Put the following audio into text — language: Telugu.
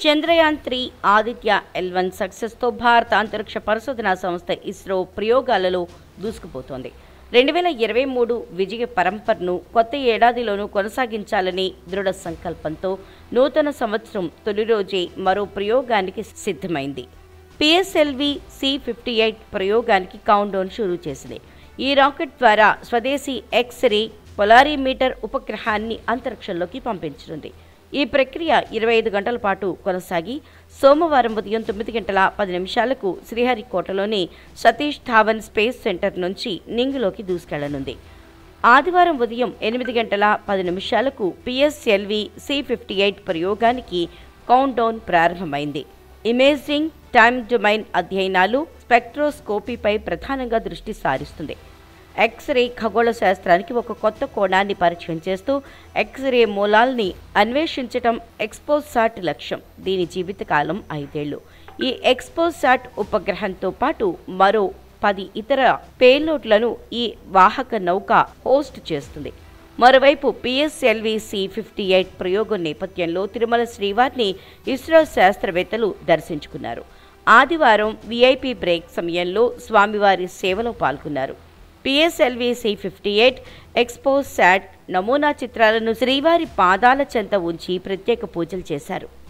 Chandrayaan three Aditya L one సక్సెస్తో భారత అంతరిక్ష పరిశోధనా సంస్థ ఇస్రో ప్రయోగాలలో దూసుకుపోతోంది రెండు వేల ఇరవై మూడు విజయ పరంపరను కొత్త ఏడాదిలోనూ కొనసాగించాలని దృఢ సంకల్పంతో నూతన సంవత్సరం తొలి రోజే మరో ప్రయోగానికి సిద్ధమైంది పిఎస్ఎల్వి సి ఫిఫ్టీ ఎయిట్ ప్రయోగానికి కౌంట్డౌన్ షురూ చేసింది ఈ రాకెట్ ద్వారా స్వదేశీ ఎక్స్రే పొలారీమీటర్ ఉపగ్రహాన్ని అంతరిక్షంలోకి పంపించనుంది ఈ ప్రక్రియ ఇరవై ఐదు గంటల పాటు కొనసాగి సోమవారం ఉదయం తొమ్మిది గంటల పది నిమిషాలకు శ్రీహరికోటలోని సతీష్ ధావన్ స్పేస్ సెంటర్ నుంచి నింగిలోకి దూసుకెళ్లనుంది ఆదివారం ఉదయం ఎనిమిది గంటల పది నిమిషాలకు పిఎస్ఎల్వి సి ఫిఫ్టీ ఎయిట్ ప్రయోగానికి కౌంట్డౌన్ ప్రారంభమైంది ఇమేజింగ్ టైమ్ డొమైన్ అధ్యయనాలు స్పెక్ట్రోస్కోపీపై ప్రధానంగా దృష్టి సారిస్తుంది ఎక్స్రే ఖగోళ శాస్త్రానికి ఒక కొత్త కోణాన్ని పరిచయం చేస్తూ ఎక్స్రే మూలాల్ని అన్వేషించటం ఎక్స్పోసాట్ లక్ష్యం దీని జీవితకాలం ఐదేళ్లు ఈ ఎక్స్పోసాట్ ఉపగ్రహంతో పాటు మరో పది ఇతర పేలోడ్లను ఈ వాహక నౌక హోస్ట్ చేస్తుంది మరోవైపు పిఎస్ఎల్వి సి ఫిఫ్టీ ఎయిట్ ప్రయోగం నేపథ్యంలో తిరుమల శ్రీవారిని ఇస్రో శాస్త్రవేత్తలు దర్శించుకున్నారు ఆదివారం విఐపి బ్రేక్ సమయంలో స్వామివారి సేవలో పాల్గొన్నారు PSLV C fifty eight XPoSat నమూనా చిత్రాలను శ్రీవారి పాదాల చెంత ఉంచి ప్రత్యేక పూజలు చేశారు